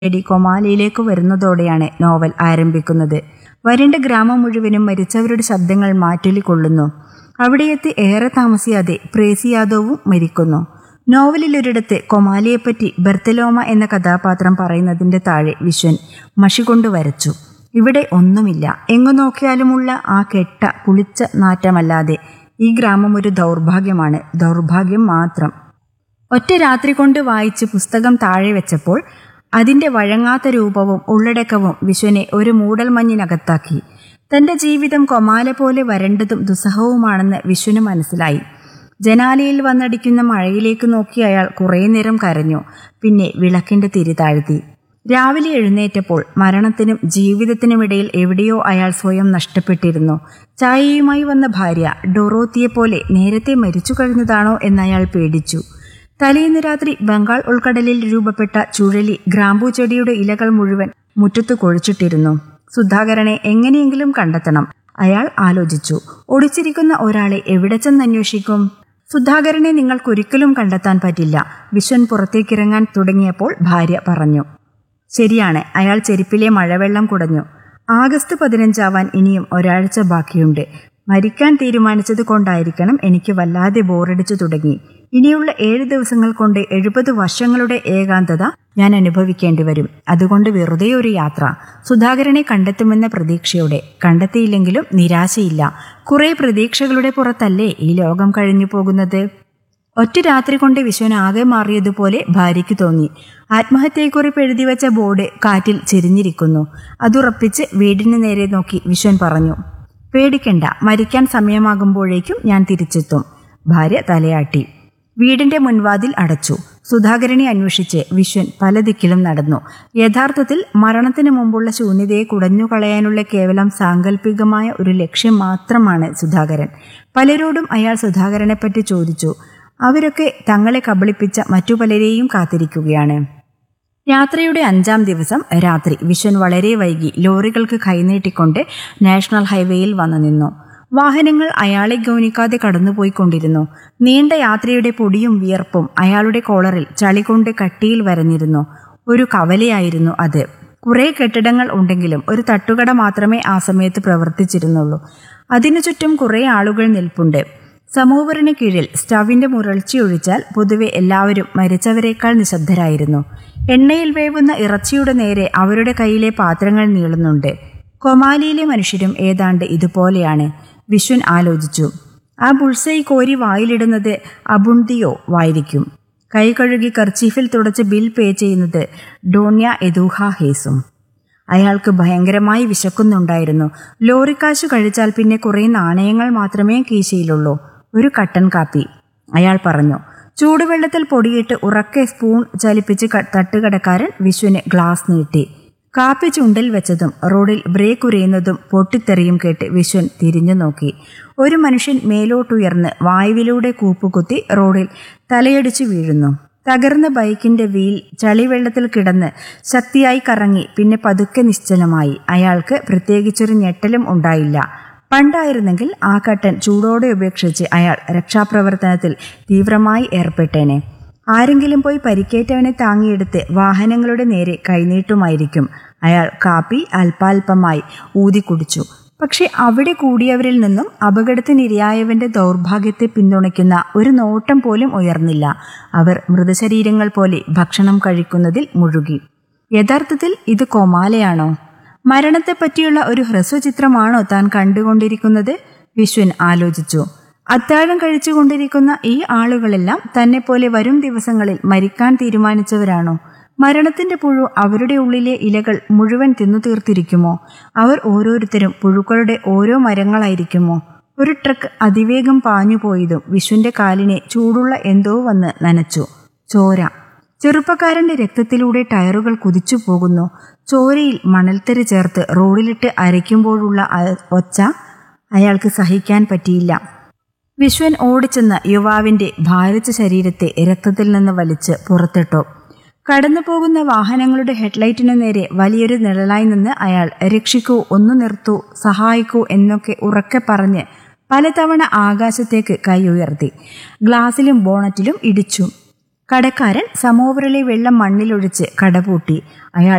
തേടി കൊമാലിയിലേക്ക് വരുന്നതോടെയാണ് നോവൽ ആരംഭിക്കുന്നത് വരണ്ട ഗ്രാമം മുഴുവനും മരിച്ചവരുടെ ശബ്ദങ്ങൾ മാറ്റൊലിക്കൊള്ളുന്നു അവിടെയെത്തി ഏറെ താമസിയാതെ പ്രേസി യാദവും മരിക്കുന്നു നോവലിലൊരിടത്ത് കൊമാലിയെപ്പറ്റി ബെർത്തലോമ എന്ന കഥാപാത്രം പറയുന്നതിന്റെ താഴെ വിശ്വൻ മഷി കൊണ്ട് വരച്ചു ഇവിടെ ഒന്നുമില്ല എങ്ങു നോക്കിയാലുമുള്ള ആ കെട്ട പുളിച്ച നാറ്റമല്ലാതെ ഈ ഗ്രാമം ഒരു ദൗർഭാഗ്യമാണ് ദൗർഭാഗ്യം മാത്രം ഒറ്റ രാത്രി കൊണ്ട് വായിച്ച് പുസ്തകം താഴെ വെച്ചപ്പോൾ അതിന്റെ വഴങ്ങാത്ത രൂപവും ഉള്ളടക്കവും വിശ്വനെ ഒരു മൂടൽമഞ്ഞിനകത്താക്കി തന്റെ ജീവിതം കൊമാല പോലെ വരണ്ടതും ദുസ്സഹവുമാണെന്ന് വിശ്വന് മനസ്സിലായി ജനാലയിൽ വന്നടിക്കുന്ന മഴയിലേക്ക് നോക്കി അയാൾ കുറേ നേരം കരഞ്ഞു പിന്നെ വിളക്കിന്റെ തിരി താഴ്ത്തി രാവിലെ എഴുന്നേറ്റപ്പോൾ മരണത്തിനും ജീവിതത്തിനുമിടയിൽ എവിടെയോ അയാൾ സ്വയം നഷ്ടപ്പെട്ടിരുന്നു ചായയുമായി വന്ന ഭാര്യ ഡൊറോത്തിയെ പോലെ നേരത്തെ മരിച്ചു കഴിഞ്ഞതാണോ എന്നയാൾ പേടിച്ചു തലേന്ന് രാത്രി ബംഗാൾ ഉൾക്കടലിൽ രൂപപ്പെട്ട ചുഴലി ഗ്രാമ്പൂ ചെടിയുടെ ഇലകൾ മുഴുവൻ മുറ്റത്ത് കൊഴിച്ചിട്ടിരുന്നു സുധാകരനെ എങ്ങനെയെങ്കിലും കണ്ടെത്തണം അയാൾ ആലോചിച്ചു ഒടിച്ചിരിക്കുന്ന ഒരാളെ എവിടെ ചെന്നന്വേഷിക്കും സുധാകരനെ നിങ്ങൾക്കൊരിക്കലും കണ്ടെത്താൻ പറ്റില്ല വിശ്വൻ പുറത്തേക്കിറങ്ങാൻ തുടങ്ങിയപ്പോൾ ഭാര്യ പറഞ്ഞു ശരിയാണ് അയാൾ ചെരുപ്പിലെ മഴവെള്ളം കുടഞ്ഞു ആഗസ്റ്റ് പതിനഞ്ചാവാൻ ഇനിയും ഒരാഴ്ച ബാക്കിയുണ്ട് മരിക്കാൻ തീരുമാനിച്ചത് കൊണ്ടായിരിക്കണം എനിക്ക് വല്ലാതെ ബോറടിച്ചു തുടങ്ങി ഇനിയുള്ള ഏഴ് ദിവസങ്ങൾ കൊണ്ട് എഴുപത് വർഷങ്ങളുടെ ഏകാന്തത ഞാൻ അനുഭവിക്കേണ്ടി വരും അതുകൊണ്ട് വെറുതെ ഒരു യാത്ര സുധാകരനെ കണ്ടെത്തുമെന്ന പ്രതീക്ഷയോടെ കണ്ടെത്തിയില്ലെങ്കിലും നിരാശയില്ല കുറെ പ്രതീക്ഷകളുടെ പുറത്തല്ലേ ഈ ലോകം കഴിഞ്ഞു പോകുന്നത് ഒറ്റ രാത്രി കൊണ്ട് വിശ്വൻ ആകെ മാറിയതുപോലെ ഭാര്യയ്ക്ക് തോന്നി ആത്മഹത്യയെക്കുറിപ്പ് എഴുതി വെച്ച ബോർഡ് കാറ്റിൽ ചെരിഞ്ഞിരിക്കുന്നു അതുറപ്പിച്ച് വീടിന് നേരെ നോക്കി വിശ്വൻ പറഞ്ഞു പേടിക്കണ്ട മരിക്കാൻ സമയമാകുമ്പോഴേക്കും ഞാൻ തിരിച്ചെത്തും ഭാര്യ തലയാട്ടി വീടിന്റെ മുൻവാതിൽ അടച്ചു സുധാകരനെ അന്വേഷിച്ച് വിശ്വൻ പല ദിക്കിലും നടന്നു യഥാർത്ഥത്തിൽ മരണത്തിന് മുമ്പുള്ള ശൂന്യതയെ കുടഞ്ഞുകളയാനുള്ള കേവലം സാങ്കല്പികമായ ഒരു ലക്ഷ്യം മാത്രമാണ് സുധാകരൻ പലരോടും അയാൾ സുധാകരനെപ്പറ്റി ചോദിച്ചു അവരൊക്കെ തങ്ങളെ കബളിപ്പിച്ച മറ്റു പലരെയും കാത്തിരിക്കുകയാണ് യാത്രയുടെ അഞ്ചാം ദിവസം രാത്രി വിശ്വൻ വളരെ വൈകി ലോറികൾക്ക് കൈനീട്ടിക്കൊണ്ട് നാഷണൽ ഹൈവേയിൽ വന്നു നിന്നു വാഹനങ്ങൾ അയാളെ ഗൗനിക്കാതെ കടന്നുപോയിക്കൊണ്ടിരുന്നു നീണ്ട യാത്രയുടെ പൊടിയും വിയർപ്പും അയാളുടെ കോളറിൽ ചളി കൊണ്ട് കട്ടിയിൽ വരഞ്ഞിരുന്നു ഒരു കവലയായിരുന്നു അത് കുറേ കെട്ടിടങ്ങൾ ഉണ്ടെങ്കിലും ഒരു തട്ടുകട മാത്രമേ ആ സമയത്ത് പ്രവർത്തിച്ചിരുന്നുള്ളൂ അതിനു ചുറ്റും കുറേ ആളുകൾ നിൽപ്പുണ്ട് സമൂവറിന് കീഴിൽ സ്റ്റവിന്റെ മുരൾച്ചയൊഴിച്ചാൽ പൊതുവെ എല്ലാവരും മരിച്ചവരെക്കാൾ നിശബ്ദരായിരുന്നു എണ്ണയിൽ വേവുന്ന ഇറച്ചിയുടെ നേരെ അവരുടെ കയ്യിലെ പാത്രങ്ങൾ നീളുന്നുണ്ട് കൊമാലിയിലെ മനുഷ്യരും ഏതാണ്ട് ഇതുപോലെയാണ് വിശ്വൻ ആലോചിച്ചു ആ ബുൾസൈ കോരി വായിലിടുന്നത് അബുണ്ടിയോ വായിരിക്കും കൈ കഴുകി കർച്ചീഫിൽ തുടച്ച് ബിൽ പേ ചെയ്യുന്നത് ഡോണ്യ എദൂഹ ഹേസും അയാൾക്ക് ഭയങ്കരമായി വിശക്കുന്നുണ്ടായിരുന്നു ലോറിക്കാശു കഴിച്ചാൽ പിന്നെ കുറേ നാണയങ്ങൾ മാത്രമേ കീശയിലുള്ളൂ ഒരു കട്ടൻ കാപ്പി അയാൾ പറഞ്ഞു ചൂടുവെള്ളത്തിൽ പൊടിയിട്ട് ഉറക്കെ സ്പൂൺ ചലിപ്പിച്ച് തട്ടുകടക്കാരൻ വിശ്വന് ഗ്ലാസ് നീട്ടി കാപ്പി ചുണ്ടിൽ വെച്ചതും റോഡിൽ ബ്രേക്ക് ഉരയുന്നതും പൊട്ടിത്തെറിയും കേട്ട് വിശ്വൻ തിരിഞ്ഞു നോക്കി ഒരു മനുഷ്യൻ മേലോട്ടുയർന്ന് വായുവിലൂടെ കൂപ്പുകുത്തി റോഡിൽ തലയടിച്ചു വീഴുന്നു തകർന്ന ബൈക്കിന്റെ വീൽ ചളിവെള്ളത്തിൽ കിടന്ന് ശക്തിയായി കറങ്ങി പിന്നെ പതുക്കെ നിശ്ചലമായി അയാൾക്ക് പ്രത്യേകിച്ചൊരു ഞെട്ടലും ഉണ്ടായില്ല പണ്ടായിരുന്നെങ്കിൽ ആ കട്ടൻ ചൂടോടെ ഉപേക്ഷിച്ച് അയാൾ രക്ഷാപ്രവർത്തനത്തിൽ തീവ്രമായി ഏർപ്പെട്ടേനെ ആരെങ്കിലും പോയി പരിക്കേറ്റവനെ താങ്ങിയെടുത്ത് വാഹനങ്ങളുടെ നേരെ കൈനീട്ടുമായിരിക്കും അയാൾ കാപ്പി അല്പാൽപമായി ഊതിക്കുടിച്ചു പക്ഷെ അവിടെ കൂടിയവരിൽ നിന്നും അപകടത്തിനിരയായവന്റെ ദൗർഭാഗ്യത്തെ പിന്തുണയ്ക്കുന്ന ഒരു നോട്ടം പോലും ഉയർന്നില്ല അവർ മൃതശരീരങ്ങൾ പോലെ ഭക്ഷണം കഴിക്കുന്നതിൽ മുഴുകി യഥാർത്ഥത്തിൽ ഇത് കോമാലയാണോ മരണത്തെപ്പറ്റിയുള്ള ഒരു ഹ്രസ്വചിത്രമാണോ താൻ കണ്ടുകൊണ്ടിരിക്കുന്നത് വിശ്വൻ ആലോചിച്ചു അത്താഴം കഴിച്ചുകൊണ്ടിരിക്കുന്ന ഈ ആളുകളെല്ലാം തന്നെ വരും ദിവസങ്ങളിൽ മരിക്കാൻ തീരുമാനിച്ചവരാണോ മരണത്തിന്റെ പുഴു അവരുടെ ഉള്ളിലെ ഇലകൾ മുഴുവൻ തിന്നു തീർത്തിരിക്കുമോ അവർ ഓരോരുത്തരും പുഴുക്കളുടെ ഓരോ മരങ്ങളായിരിക്കുമോ ഒരു ട്രക്ക് അതിവേഗം പാഞ്ഞുപോയതും വിഷുവിന്റെ കാലിനെ ചൂടുള്ള എന്തോ വന്ന് നനച്ചു ചോര ചെറുപ്പക്കാരന്റെ രക്തത്തിലൂടെ ടയറുകൾ കുതിച്ചു പോകുന്നു ചോരയിൽ മണൽത്തരി ചേർത്ത് റോഡിലിട്ട് അരയ്ക്കുമ്പോഴുള്ള ഒച്ച അയാൾക്ക് സഹിക്കാൻ പറ്റിയില്ല വിശ്വൻ ഓടിച്ചെന്ന് യുവാവിന്റെ ഭാരിച്ച ശരീരത്തെ രക്തത്തിൽ നിന്ന് വലിച്ച് പുറത്തിട്ടു കടന്നു പോകുന്ന വാഹനങ്ങളുടെ ഹെഡ്ലൈറ്റിനു നേരെ വലിയൊരു നിഴലായി നിന്ന് അയാൾ രക്ഷിക്കൂ ഒന്ന് നിർത്തൂ സഹായിക്കൂ എന്നൊക്കെ ഉറക്കെ പറഞ്ഞ് പലതവണ ആകാശത്തേക്ക് കൈ ഉയർത്തി ഗ്ലാസിലും ബോണറ്റിലും ഇടിച്ചു കടക്കാരൻ സമോവറിലെ വെള്ളം മണ്ണിലൊഴിച്ച് കടപൂട്ടി അയാൾ